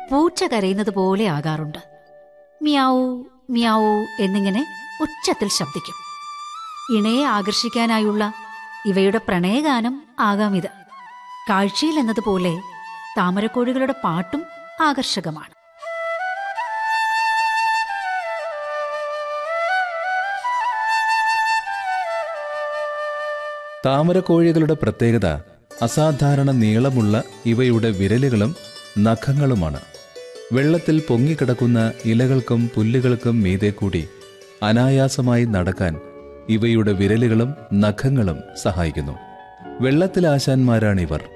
പൂച്ച കരയുന്നത് പോലെ ആകാറുണ്ട് മിയാവൂ മിയാവൂ എന്നിങ്ങനെ ഉച്ചത്തിൽ ശബ്ദിക്കും ഇണയെ ആകർഷിക്കാനായുള്ള ഇവയുടെ പ്രണയഗാനം ആകാം ഇത് കാഴ്ചയിൽ എന്നതുപോലെ താമരക്കോഴികളുടെ പാട്ടും ആകർഷകമാണ് താമരക്കോഴികളുടെ പ്രത്യേകത അസാധാരണ നീളമുള്ള ഇവയുടെ വിരലുകളും നഖങ്ങളുമാണ് വെള്ളത്തിൽ പൊങ്ങിക്കിടക്കുന്ന ഇലകൾക്കും പുല്ലുകൾക്കും മീതെ കൂടി അനായാസമായി നടക്കാൻ ഇവയുടെ വിരലുകളും നഖങ്ങളും സഹായിക്കുന്നു വെള്ളത്തിലാശാന്മാരാണിവർ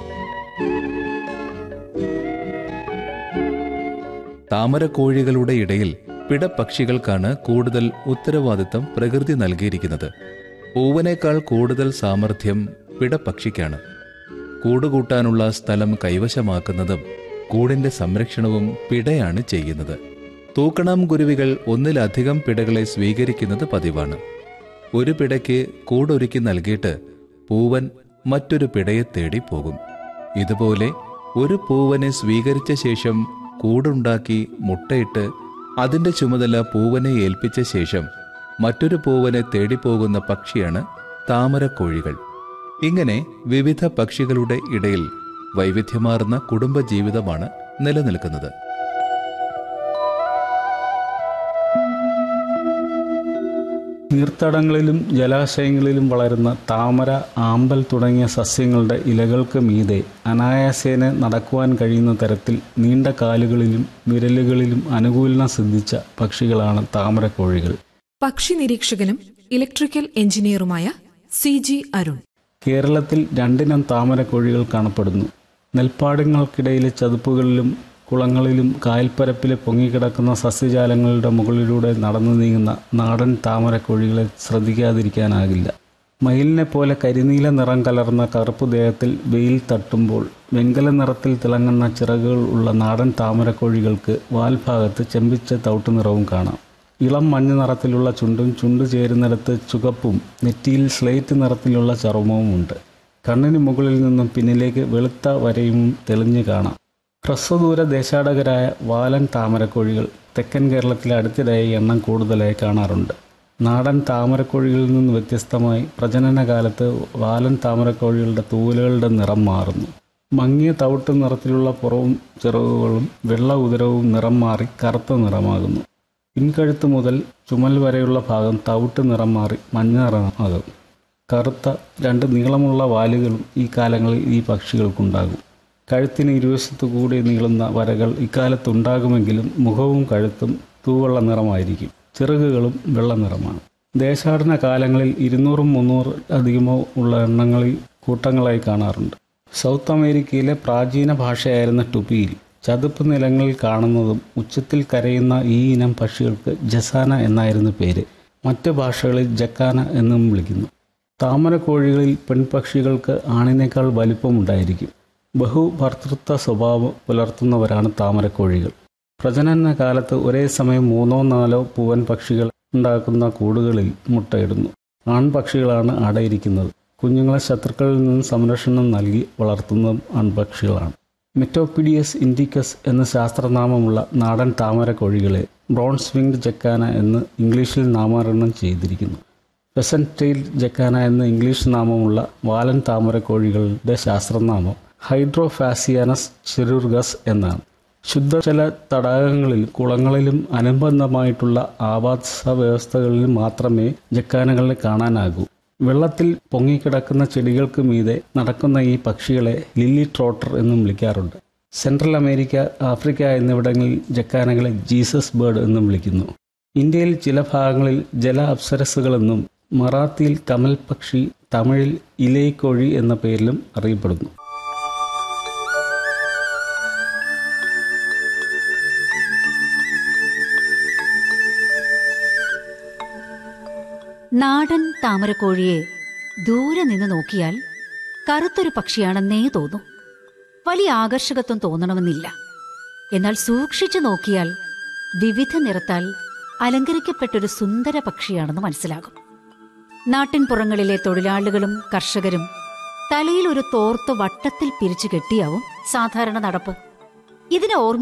താമരക്കോഴികളുടെ ഇടയിൽ പിടപ്പക്ഷികൾക്കാണ് കൂടുതൽ ഉത്തരവാദിത്തം പ്രകൃതി നൽകിയിരിക്കുന്നത് പൂവനേക്കാൾ കൂടുതൽ സാമർഥ്യം പിടപ്പക്ഷിക്കാണ് കൂടുകൂട്ടാനുള്ള സ്ഥലം കൈവശമാക്കുന്നതും കൂടിന്റെ സംരക്ഷണവും പിടയാണ് ചെയ്യുന്നത് തൂക്കണം കുരുവികൾ ഒന്നിലധികം പിടകളെ സ്വീകരിക്കുന്നത് പതിവാണ് ഒരു പിടയ്ക്ക് കൂടൊരുക്കി നൽകിയിട്ട് പൂവൻ മറ്റൊരു പിടയെ തേടി പോകും ഇതുപോലെ ഒരു പൂവനെ സ്വീകരിച്ച ശേഷം കൂടുണ്ടാക്കി മുട്ടയിട്ട് അതിന്റെ ചുമതല പൂവനെ ഏൽപ്പിച്ച ശേഷം മറ്റൊരു പൂവനെ തേടിപ്പോകുന്ന പക്ഷിയാണ് താമരക്കോഴികൾ ഇങ്ങനെ വിവിധ പക്ഷികളുടെ ഇടയിൽ വൈവിധ്യമാർന്ന കുടുംബജീവിതമാണ് നിലനിൽക്കുന്നത് നീർത്തടങ്ങളിലും ജലാശയങ്ങളിലും വളരുന്ന താമര ആമ്പൽ തുടങ്ങിയ സസ്യങ്ങളുടെ ഇലകൾക്ക് മീതെ അനായാസേന നടക്കുവാൻ കഴിയുന്ന തരത്തിൽ നീണ്ട കാലുകളിലും വിരലുകളിലും അനുകൂലനം സിദ്ധിച്ച പക്ഷികളാണ് താമരക്കോഴികൾ പക്ഷി നിരീക്ഷകനും ഇലക്ട്രിക്കൽ എഞ്ചിനീയറുമായ സി ജി അരുൺ കേരളത്തിൽ രണ്ടിനം താമരക്കോഴികൾ കാണപ്പെടുന്നു നെൽപ്പാടങ്ങൾക്കിടയിലെ ചതുപ്പുകളിലും കുളങ്ങളിലും കായൽപ്പരപ്പിലെ പൊങ്ങിക്കിടക്കുന്ന സസ്യജാലങ്ങളുടെ മുകളിലൂടെ നടന്നു നീങ്ങുന്ന നാടൻ താമരക്കോഴികളെ ശ്രദ്ധിക്കാതിരിക്കാനാകില്ല മയിലിനെ പോലെ കരിനീല നിറം കലർന്ന കറുപ്പ് ദേഹത്തിൽ വെയിൽ തട്ടുമ്പോൾ വെങ്കല നിറത്തിൽ തിളങ്ങുന്ന ചിറകുകൾ ഉള്ള നാടൻ താമരക്കോഴികൾക്ക് വാൽഭാഗത്ത് ചെമ്പിച്ച തൗട്ട് നിറവും കാണാം ഇളം മഞ്ഞ നിറത്തിലുള്ള ചുണ്ടും ചുണ്ട് ചേരുന്നിടത്ത് ചുവപ്പും നെറ്റിയിൽ സ്ലേറ്റ് നിറത്തിലുള്ള ചർമ്മവും ഉണ്ട് കണ്ണിന് മുകളിൽ നിന്നും പിന്നിലേക്ക് വെളുത്ത വരയും തെളിഞ്ഞു കാണാം ഹ്രസ്വദൂര ദേശാടകരായ വാലൻ താമരക്കോഴികൾ തെക്കൻ കേരളത്തിലെ അടുത്തിടെയായി എണ്ണം കൂടുതലായി കാണാറുണ്ട് നാടൻ താമരക്കോഴികളിൽ നിന്ന് വ്യത്യസ്തമായി പ്രജനന കാലത്ത് വാലൻ താമരക്കോഴികളുടെ തൂവലുകളുടെ നിറം മാറുന്നു മങ്ങിയ തവിട്ട് നിറത്തിലുള്ള പുറവും ചിറകുകളും വെള്ള ഉദരവും നിറം മാറി കറുത്ത നിറമാകുന്നു പിൻകഴുത്ത് മുതൽ ചുമൽ വരെയുള്ള ഭാഗം തവിട്ട് നിറം മാറി മഞ്ഞ നിറമാകും കറുത്ത രണ്ട് നീളമുള്ള വാലുകളും ഈ കാലങ്ങളിൽ ഈ പക്ഷികൾക്കുണ്ടാകും കഴുത്തിന് ഇരുവശത്തു കൂടി നീളുന്ന വരകൾ ഇക്കാലത്തുണ്ടാകുമെങ്കിലും മുഖവും കഴുത്തും തൂവെള്ള നിറമായിരിക്കും ചിറകുകളും വെള്ള നിറമാണ് ദേശാടന കാലങ്ങളിൽ ഇരുന്നൂറും മുന്നൂറ് അധികമോ ഉള്ള എണ്ണങ്ങളിൽ കൂട്ടങ്ങളായി കാണാറുണ്ട് സൗത്ത് അമേരിക്കയിലെ പ്രാചീന ഭാഷയായിരുന്ന ടുപിയിൽ ചതുപ്പ് നിലങ്ങളിൽ കാണുന്നതും ഉച്ചത്തിൽ കരയുന്ന ഈ ഇനം പക്ഷികൾക്ക് ജസാന എന്നായിരുന്നു പേര് മറ്റ് ഭാഷകളിൽ ജക്കാന എന്നും വിളിക്കുന്നു താമരക്കോഴികളിൽ പെൺപക്ഷികൾക്ക് ആണിനേക്കാൾ വലിപ്പമുണ്ടായിരിക്കും ബഹുഭർത്തൃത്വ സ്വഭാവം പുലർത്തുന്നവരാണ് താമരക്കോഴികൾ പ്രജനന കാലത്ത് ഒരേ സമയം മൂന്നോ നാലോ പൂവൻ പക്ഷികൾ ഉണ്ടാക്കുന്ന കൂടുകളിൽ മുട്ടയിടുന്നു ആൺപക്ഷികളാണ് അടയിരിക്കുന്നത് കുഞ്ഞുങ്ങളെ ശത്രുക്കളിൽ നിന്ന് സംരക്ഷണം നൽകി വളർത്തുന്നതും ആൺപക്ഷികളാണ് മെറ്റോപിഡിയസ് ഇൻഡിക്കസ് എന്ന ശാസ്ത്രനാമമുള്ള നാടൻ താമരക്കോഴികളെ ബ്രോൺസ് വിങ്ഡ് ജക്കാന എന്ന് ഇംഗ്ലീഷിൽ നാമകരണം ചെയ്തിരിക്കുന്നു പെസന്റ് ടെയിൽ ജക്കാന എന്ന ഇംഗ്ലീഷ് നാമമുള്ള വാലൻ താമരക്കോഴികളുടെ ശാസ്ത്രനാമം ഹൈഡ്രോഫാസിയാനസ് ചെറുർഗസ് എന്നാണ് ശുദ്ധജല തടാകങ്ങളിലും കുളങ്ങളിലും അനുബന്ധമായിട്ടുള്ള ആവാസ വ്യവസ്ഥകളിലും മാത്രമേ ജക്കാനകളെ കാണാനാകൂ വെള്ളത്തിൽ പൊങ്ങിക്കിടക്കുന്ന ചെടികൾക്ക് മീതെ നടക്കുന്ന ഈ പക്ഷികളെ ലില്ലി ട്രോട്ടർ എന്നും വിളിക്കാറുണ്ട് സെൻട്രൽ അമേരിക്ക ആഫ്രിക്ക എന്നിവിടങ്ങളിൽ ജക്കാനകളെ ജീസസ് ബേർഡ് എന്നും വിളിക്കുന്നു ഇന്ത്യയിൽ ചില ഭാഗങ്ങളിൽ ജല അപ്സരസുകളെന്നും മറാത്തിയിൽ കമൽ പക്ഷി തമിഴിൽ ഇലൈക്കോഴി എന്ന പേരിലും അറിയപ്പെടുന്നു നാടൻ താമരക്കോഴിയെ ദൂരെ നിന്ന് നോക്കിയാൽ കറുത്തൊരു പക്ഷിയാണെന്നേ തോന്നും വലിയ ആകർഷകത്വം തോന്നണമെന്നില്ല എന്നാൽ സൂക്ഷിച്ചു നോക്കിയാൽ വിവിധ നിറത്താൽ അലങ്കരിക്കപ്പെട്ടൊരു സുന്ദര പക്ഷിയാണെന്ന് മനസ്സിലാകും നാട്ടിൻപുറങ്ങളിലെ തൊഴിലാളികളും കർഷകരും തലയിൽ ഒരു തോർത്ത് വട്ടത്തിൽ പിരിച്ചു കെട്ടിയാവും സാധാരണ നടപ്പ് ഇതിനെ ഓർമ്മ